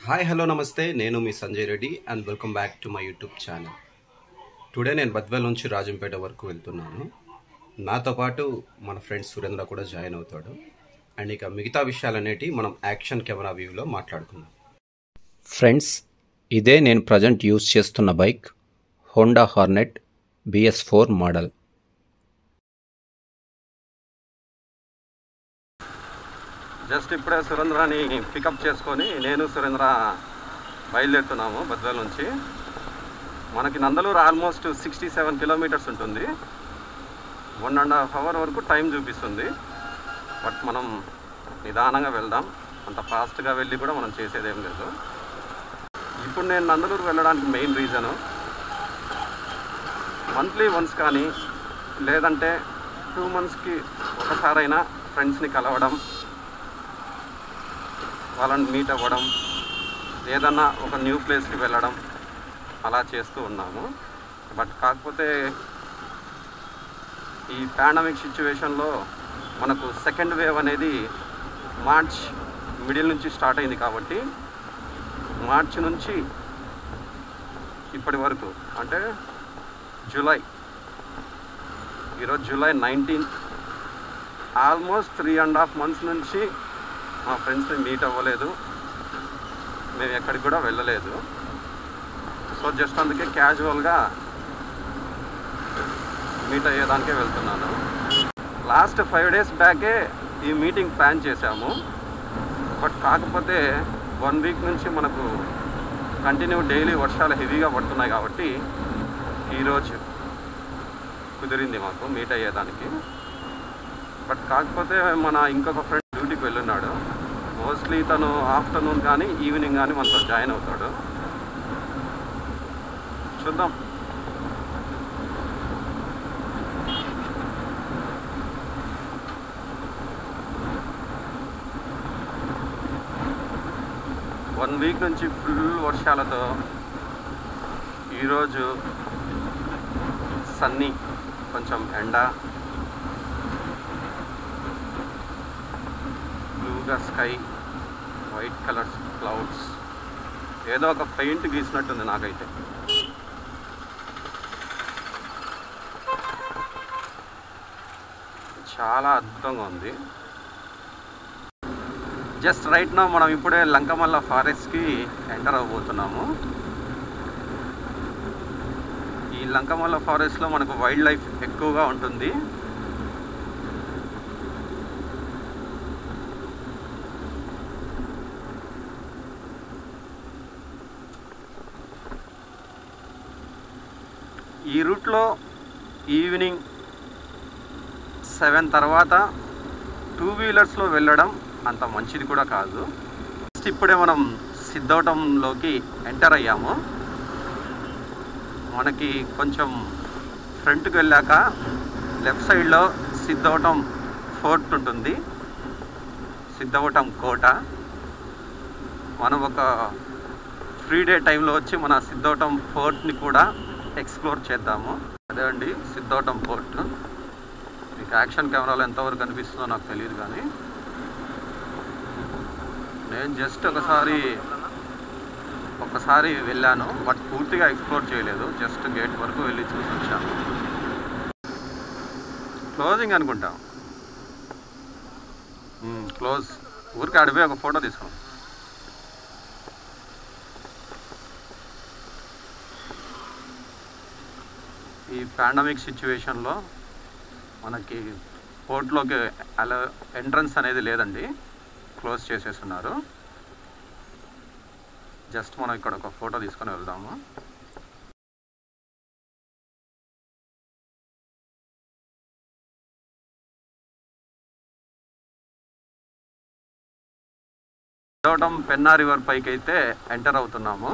hi hello నమస్తే నేను మీ Sanjay Reddy and welcome back to my YouTube channel today నేను బద్వేల్ నుంచి రాజంపేట వరకు వెళ్తున్నాను నాతో పాటు మన ఫ్రెండ్ సురేంద్ర కూడా జాయిన్ అవుతాడు అండ్ ఇక మిగతా విషయాలనేటి మనం యాక్షన్ కెమెరా వ్యూలో మాట్లాడుకుందాం ఫ్రెండ్స్ ఇదే నేను ప్రజెంట్ యూస్ చేస్తున్న bike Honda Hornet BS four model just ఇప్పుడే సురేంద్రాని పికప్ చేసుకొని నేను సురేంద్ర బయలుదేరుతున్నాము బద్వేల్ నుంచి మనకి Nandaluru almost sixty seven kilometres ఉంటుంది వన్ అండ్ హాఫ్ అవర్ వరకు టైం చూపిస్తుంది బట్ మనం నిదానంగా వెళ్దాం అంత ఫాస్ట్గా వెళ్ళి కూడా మనం చేసేది ఏం లేదు ఇప్పుడు నేను నందలూరు వెళ్ళడానికి మెయిన్ రీజను మంత్లీ వన్స్ కానీ లేదంటే టూ మంత్స్కి ఒకసారైనా ఫ్రెండ్స్ని కలవడం వాళ్ళని మీట్ అవ్వడం ఏదన్నా ఒక న్యూ ప్లేస్కి వెళ్ళడం అలా చేస్తూ ఉన్నాము బట్ కాకపోతే ఈ పాండమిక్ సిచ్యువేషన్లో మనకు సెకండ్ వేవ్ అనేది మార్చ్ మిడిల్ నుంచి స్టార్ట్ అయింది కాబట్టి మార్చ్ నుంచి ఇప్పటి వరకు అంటే జూలై ఈరోజు July nineteenth almost three and half months నుంచి మా ఫ్రెండ్స్ని మీట్ అవ్వలేదు మేము ఎక్కడికి కూడా వెళ్ళలేదు సో జస్ట్ అందుకే క్యాజువల్గా మీట్ అయ్యేదానికే వెళ్తున్నాను లాస్ట్ ఫైవ్ డేస్ బ్యాకే ఈ మీటింగ్ ప్లాన్ చేశాము బట్ కాకపోతే వన్ వీక్ నుంచి మనకు కంటిన్యూ డైలీ వర్షాలు హెవీగా పడుతున్నాయి కాబట్టి ఈరోజు కుదిరింది మాకు మీట్ అయ్యేదానికి బట్ కాకపోతే మన ఇంకొక ఫ్రెండ్ డ్యూటీకి వెళ్ళున్నాడు మోస్ట్లీ తను ఆఫ్టర్నూన్ కానీ ఈవినింగ్ కానీ మనతో జాయిన్ అవుతాడు చూద్దాం వన్ వీక్ నుంచి ఫుల్ వర్షాలతో ఈరోజు సన్నీ కొంచెం ఎండ బ్లూగా స్కై వైట్ కలర్స్ క్లౌడ్స్ ఏదో ఒక పెయింట్ గీసినట్టుంది నాకైతే చాలా అద్భుతంగా ఉంది జస్ట్ రైట్ నా మనం ఇప్పుడే లంకమల్ల ఫారెస్ట్కి ఎంటర్ అవ్వబోతున్నాము ఈ లంకమల్ల ఫారెస్ట్లో మనకు వైల్డ్ లైఫ్ ఎక్కువగా ఉంటుంది ఈ రూట్లో ఈవినింగ్ సెవెన్ తర్వాత టూ వీలర్స్లో వెళ్ళడం అంత మంచిది కూడా కాదు జస్ట్ ఇప్పుడే మనం సిద్ధవటంలోకి ఎంటర్ అయ్యాము మనకి కొంచెం ఫ్రంట్కి వెళ్ళాక లెఫ్ట్ సైడ్లో సిద్ధవటం ఫోర్ట్ ఉంటుంది సిద్ధవటం కోట మనం ఒక ఫ్రీ డే టైంలో వచ్చి మన సిద్ధవటం ఫోర్ట్ని కూడా ఎక్స్ప్లోర్ చేద్దాము అదే అండి సిద్ధవటం ఫోర్ట్ మీకు యాక్షన్ కెమెరాలో ఎంతవరకు కనిపిస్తుందో నాకు తెలియదు కానీ నేను జస్ట్ ఒకసారి ఒకసారి వెళ్ళాను బట్ పూర్తిగా ఎక్స్ప్లోర్ చేయలేదు జస్ట్ గేట్ వరకు వెళ్ళి చూసి వచ్చాను క్లోజింగ్ అనుకుంటా క్లోజ్ ఊరికి అడిపోయి ఒక ఫోటో తీసుకున్నాం ఈ పాండమిక్ సిచ్యువేషన్లో మనకి పోర్ట్లోకి అలా ఎంట్రన్స్ అనేది లేదండి క్లోజ్ చేసేస్తున్నారు జస్ట్ మనం ఇక్కడ ఒక ఫోటో తీసుకొని వెళ్దాము చదవటం పెన్నా రివర్ పైకి అయితే ఎంటర్ అవుతున్నాము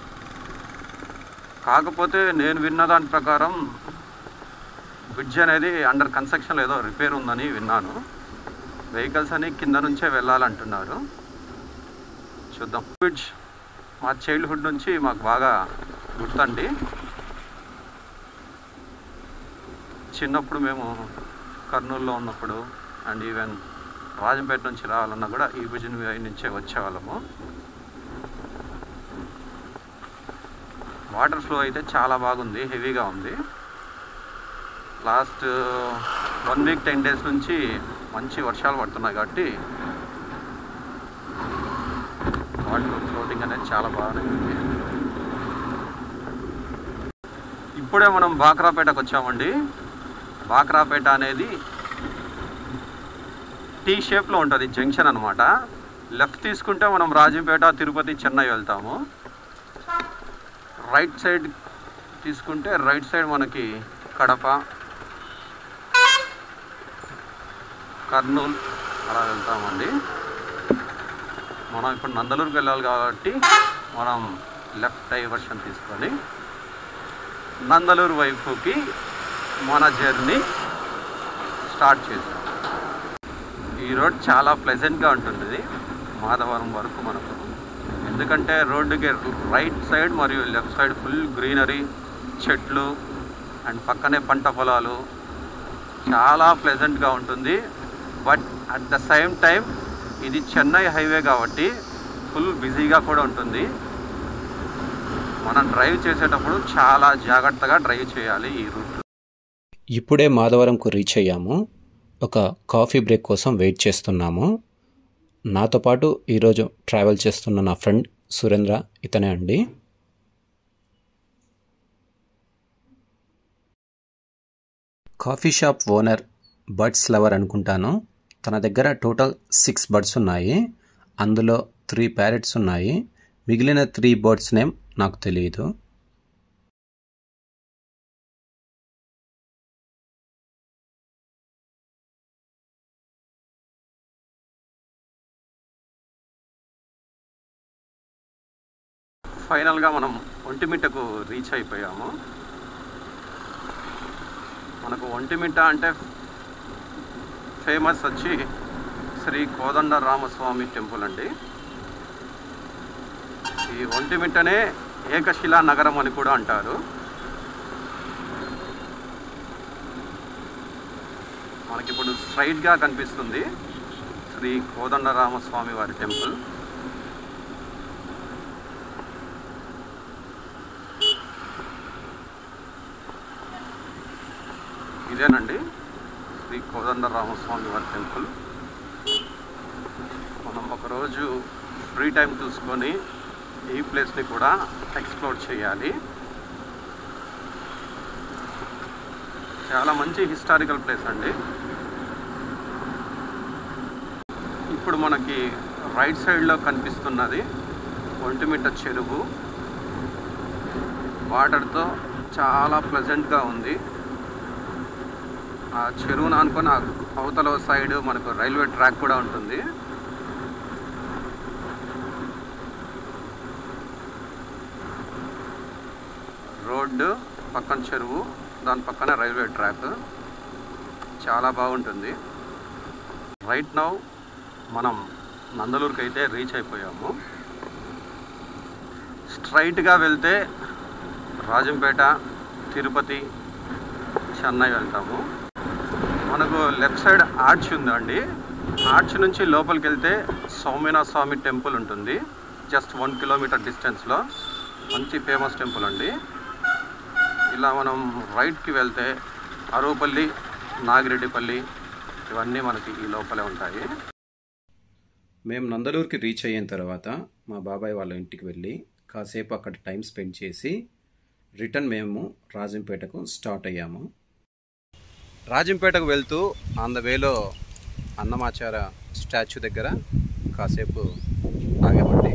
కాకపోతే నేను విన్న దాని ప్రకారం బ్రిడ్జ్ అనేది అండర్ కన్స్ట్రక్షన్ ఏదో రిపేర్ ఉందని విన్నాను వెహికల్స్ అని కింద నుంచే వెళ్ళాలంటున్నారు చూద్దాం బ్రిడ్జ్ మా చైల్డ్హుడ్ నుంచి మాకు బాగా గుర్తండి చిన్నప్పుడు మేము కర్నూలులో ఉన్నప్పుడు అండ్ ఈవెన్ రాజంపేట నుంచి రావాలన్నా కూడా ఈ భుజన్ నుంచే వచ్చేవాళ్ళము వాటర్ ఫ్లో అయితే చాలా బాగుంది హెవీగా ఉంది last one week ten days నుంచి మంచి వర్షాలు పడుతున్నాయి కాబట్టి వాటర్ ఫ్లోటింగ్ అనేది చాలా బాగానే ఉంది ఇప్పుడే మనం బాక్రాపేటకు వచ్చామండి బాక్రాపేట అనేది టీ షేప్లో ఉంటుంది జంక్షన్ అనమాట లెఫ్ట్ తీసుకుంటే మనం రాజంపేట తిరుపతి చెన్నై వెళ్తాము రైట్ సైడ్ తీసుకుంటే రైట్ సైడ్ మనకి కడప కర్నూలు అలా వెళ్తామండి మనం ఇప్పుడు నందలూరుకి వెళ్ళాలి కాబట్టి మనం లెఫ్ట్ డైవర్షన్ తీసుకొని నందలూరు వైపుకి మన జర్నీ స్టార్ట్ చేసాం ఈ రోడ్ చాలా ప్లెజెంట్గా ఉంటుంది మాధవరం వరకు మనకు ఎందుకంటే రోడ్డుకి రైట్ సైడ్ మరియు లెఫ్ట్ సైడ్ ఫుల్ గ్రీనరీ చెట్లు అండ్ పక్కనే పంట పొలాలు చాలా ప్లెజెంట్గా ఉంటుంది but at the same time ఇది చెన్నై హైవే కాబట్టి ఫుల్ బిజీగా కూడా ఉంటుంది మనం డ్రైవ్ చేసేటప్పుడు చాలా జాగ్రత్తగా డ్రైవ్ చేయాలి ఈ రూట్ ఇప్పుడే మాధవరంకు రీచ్ అయ్యాము ఒక కాఫీ బ్రేక్ కోసం వెయిట్ చేస్తున్నాము నాతో పాటు ఈరోజు ట్రావెల్ చేస్తున్న నా ఫ్రెండ్ సురేంద్ర ఇతనే అండి coffee shop owner birds lover అనుకుంటాను తన దగ్గర టోటల్ సిక్స్ బర్డ్స్ ఉన్నాయి అందులో త్రీ ప్యారెట్స్ ఉన్నాయి మిగిలిన త్రీ బర్డ్స్ నేమ్ నాకు తెలియదు ఫైనల్గా మనం ఒంటిమిట్టకు రీచ్ అయిపోయాము మనకు ఒంటిమిట్ట అంటే ఫేమస్ వచ్చి శ్రీ కోదండ రామస్వామి టెంపుల్ అండి ఈ ఒంటిమిట్టనే ఏకశిలా నగరం అని కూడా అంటారు మనకిప్పుడు స్ట్రైట్గా కనిపిస్తుంది శ్రీ కోదండ రామస్వామి వారి టెంపుల్ ఇదేనండి శ్రీ కోదండ రామస్వామి వారి టెంపుల్ మనం ఒకరోజు ఫ్రీ టైం చూసుకొని ఈ ప్లేస్ని కూడా ఎక్స్ప్లోర్ చేయాలి చాలా మంచి హిస్టారికల్ ప్లేస్ అండి ఇప్పుడు మనకి రైట్ సైడ్లో కనిపిస్తున్నది ఒంటిమిట్ట చెరువు వాటర్తో చాలా ప్లెజెంట్గా ఉంది ఆ చెరువును అనుకుని ఆ అవతల సైడ్ మనకు రైల్వే ట్రాక్ కూడా ఉంటుంది రోడ్డు పక్కన చెరువు దాని పక్కన రైల్వే ట్రాక్ చాలా బాగుంటుంది రైట్ నౌ మనం నందలూరుకి అయితే రీచ్ అయిపోయాము స్ట్రైట్గా వెళ్తే రాజంపేట తిరుపతి చెన్నై వెళ్తాము మనకు లెఫ్ట్ సైడ్ ఆర్చ్ ఉందండి ఆర్చ్ నుంచి లోపలికి వెళ్తే సౌమ్యనాథ స్వామి టెంపుల్ ఉంటుంది జస్ట్ వన్ కిలోమీటర్ డిస్టెన్స్లో మంచి ఫేమస్ టెంపుల్ అండి ఇలా మనం రైట్కి వెళ్తే అరువుపల్లి నాగిరెడ్డిపల్లి ఇవన్నీ మనకి ఈ లోపలే ఉంటాయి మేము నందలూరుకి రీచ్ అయిన తర్వాత మా బాబాయ్ వాళ్ళ ఇంటికి వెళ్ళి కాసేపు అక్కడ టైం స్పెండ్ చేసి రిటర్న్ మేము రాజంపేటకు స్టార్ట్ అయ్యాము రాజంపేటకు వెళ్తూ ఆన్ ద వేలో అన్నమాచార స్టాచ్యూ దగ్గర కాసేపు ఆగామండి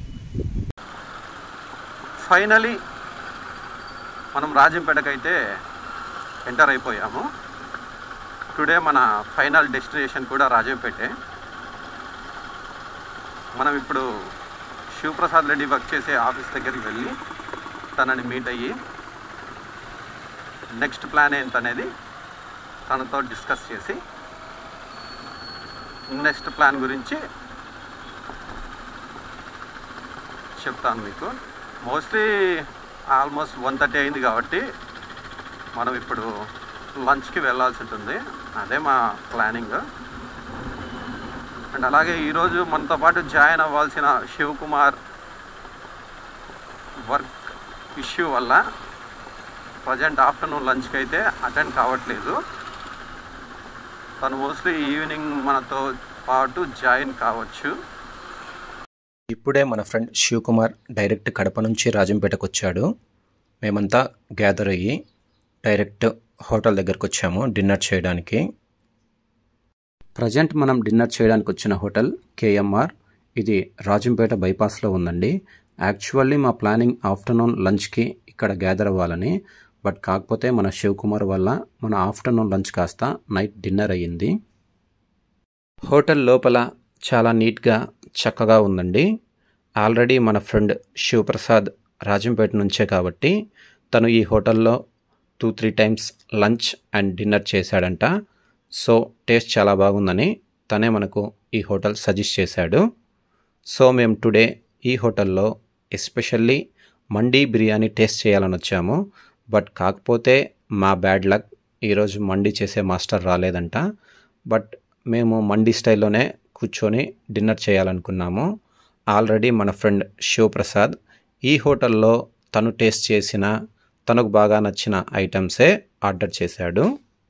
ఫైనలీ మనం రాజంపేటకైతే ఎంటర్ అయిపోయాము టుడే మన ఫైనల్ డెస్టినేషన్ కూడా రాజంపేటే మనం ఇప్పుడు శివప్రసాద్ రెడ్డి వర్క్ చేసే ఆఫీస్ దగ్గరికి వెళ్ళి తనని మీట్ అయ్యి నెక్స్ట్ ప్లాన్ ఏంటనేది తనతో డిస్కస్ చేసి నెక్స్ట్ ప్లాన్ గురించి చెప్తాను మీకు మోస్ట్లీ ఆల్మోస్ట్ వన్ థర్టీ అయింది కాబట్టి మనం ఇప్పుడు లంచ్కి వెళ్ళాల్సి ఉంటుంది అదే మా ప్లానింగ్ అండ్ అలాగే ఈరోజు మనతో పాటు జాయిన్ అవ్వాల్సిన శివకుమార్ వర్క్ ఇష్యూ వల్ల ప్రజెంట్ ఆఫ్టర్నూన్ లంచ్కి అయితే అటెండ్ కావట్లేదు తను మోస్ట్లీ ఈవినింగ్ మనతో పాటు జాయిన్ కావచ్చు ఇప్పుడే మన ఫ్రెండ్ శివకుమార్ డైరెక్ట్ కడప నుంచి రాజంపేటకు వచ్చాడు మేమంతా గ్యాదర్ అయ్యి డైరెక్ట్ హోటల్ దగ్గరకు వచ్చాము డిన్నర్ చేయడానికి ప్రజెంట్ మనం డిన్నర్ చేయడానికి వచ్చిన హోటల్ కేఎంఆర్ ఇది రాజంపేట బైపాస్లో ఉందండి యాక్చువల్లీ మా ప్లానింగ్ ఆఫ్టర్నూన్ లంచ్కి ఇక్కడ గ్యాదర్ అవ్వాలని బట్ కాకపోతే మన శివకుమార్ వల్ల మన ఆఫ్టర్నూన్ లంచ్ కాస్త నైట్ డిన్నర్ అయ్యింది హోటల్ లోపల చాలా నీట్గా చక్కగా ఉందండి ఆల్రెడీ మన ఫ్రెండ్ శివప్రసాద్ రాజంపేట నుంచే కాబట్టి తను ఈ హోటల్లో two three times lunch and dinner చేశాడంట సో టేస్ట్ చాలా బాగుందని తనే మనకు ఈ హోటల్ సజెస్ట్ చేశాడు సో మేము టుడే ఈ హోటల్లో ఎస్పెషల్లీ మండీ బిర్యానీ టేస్ట్ చేయాలని వచ్చాము బట్ కాకపోతే మా బ్యాడ్ లక్ ఈరోజు మండీ చేసే మాస్టర్ రాలేదంట బట్ మేము మండీ స్టైల్లోనే కూర్చొని డిన్నర్ చేయాలనుకున్నాము ఆల్రెడీ మన ఫ్రెండ్ శివప్రసాద్ ఈ హోటల్లో తను టేస్ట్ చేసిన తనకు బాగా నచ్చిన ఐటమ్సే ఆర్డర్ చేశాడు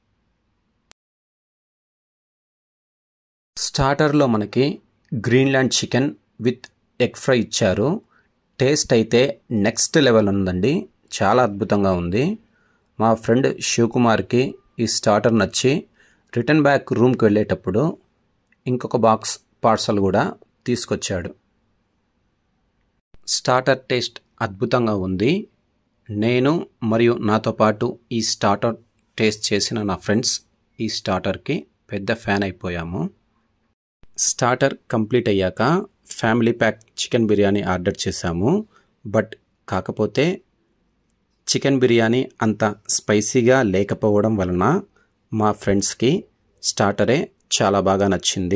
స్టార్టర్లో మనకి Greenland chicken with egg fry ఇచ్చారు టేస్ట్ అయితే నెక్స్ట్ లెవెల్ ఉందండి చాలా అద్భుతంగా ఉంది మా ఫ్రెండ్ శివకుమార్కి ఈ స్టార్టర్ నచ్చి రిటర్న్ బ్యాక్ రూమ్కి వెళ్ళేటప్పుడు ఇంకొక బాక్స్ పార్సల్ కూడా తీసుకొచ్చాడు స్టార్టర్ టేస్ట్ అద్భుతంగా ఉంది నేను మరియు నాతో పాటు ఈ స్టార్టర్ టేస్ట్ చేసిన నా ఫ్రెండ్స్ ఈ స్టార్టర్కి పెద్ద ఫ్యాన్ అయిపోయాము స్టార్టర్ కంప్లీట్ అయ్యాక family pack chicken biryani order చేశాము బట్ కాకపోతే చికెన్ బిర్యానీ అంత స్పైసీగా లేకపోవడం వలన మా ఫ్రెండ్స్కి స్టార్టరే చాలా బాగా నచ్చింది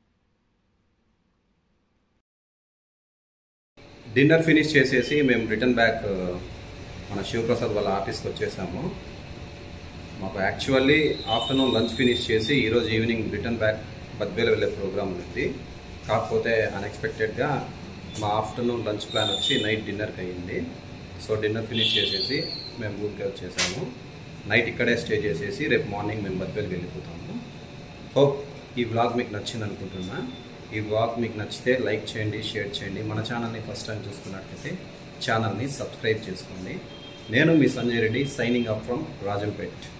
డిన్నర్ ఫినిష్ చేసేసి మేము రిటర్న్ బ్యాక్ మన శివప్రసాద్ వాళ్ళ ఆఫీస్కి వచ్చేసాము మాకు యాక్చువల్లీ ఆఫ్టర్నూన్ లంచ్ ఫినిష్ చేసి ఈరోజు ఈవినింగ్ రిటర్న్ బ్యాక్ బద్వేలు వెళ్ళే ప్రోగ్రామ్ ఉంది కాకపోతే అన్ఎక్స్పెక్టెడ్గా మా ఆఫ్టర్నూన్ లంచ్ ప్లాన్ వచ్చి నైట్ డిన్నర్కి అయ్యింది సో డిన్నర్ ఫినిష్ చేసేసి మేము రూమ్కి వచ్చేసాము నైట్ ఇక్కడే స్టే చేసేసి రేపు మార్నింగ్ మేము బద్వేలు వెళ్ళిపోతాము హోప్ ఈ వ్లాగ్ మీకు నచ్చింది అనుకుంటున్నా ఈ వ్లాగ్ మీకు నచ్చితే లైక్ చేయండి షేర్ చేయండి మన ఛానల్ని ఫస్ట్ టైం చూస్తున్నట్లయితే ఛానల్ని సబ్స్క్రైబ్ చేసుకోండి నేను మీ Sanjay Reddy signing up from Rajampet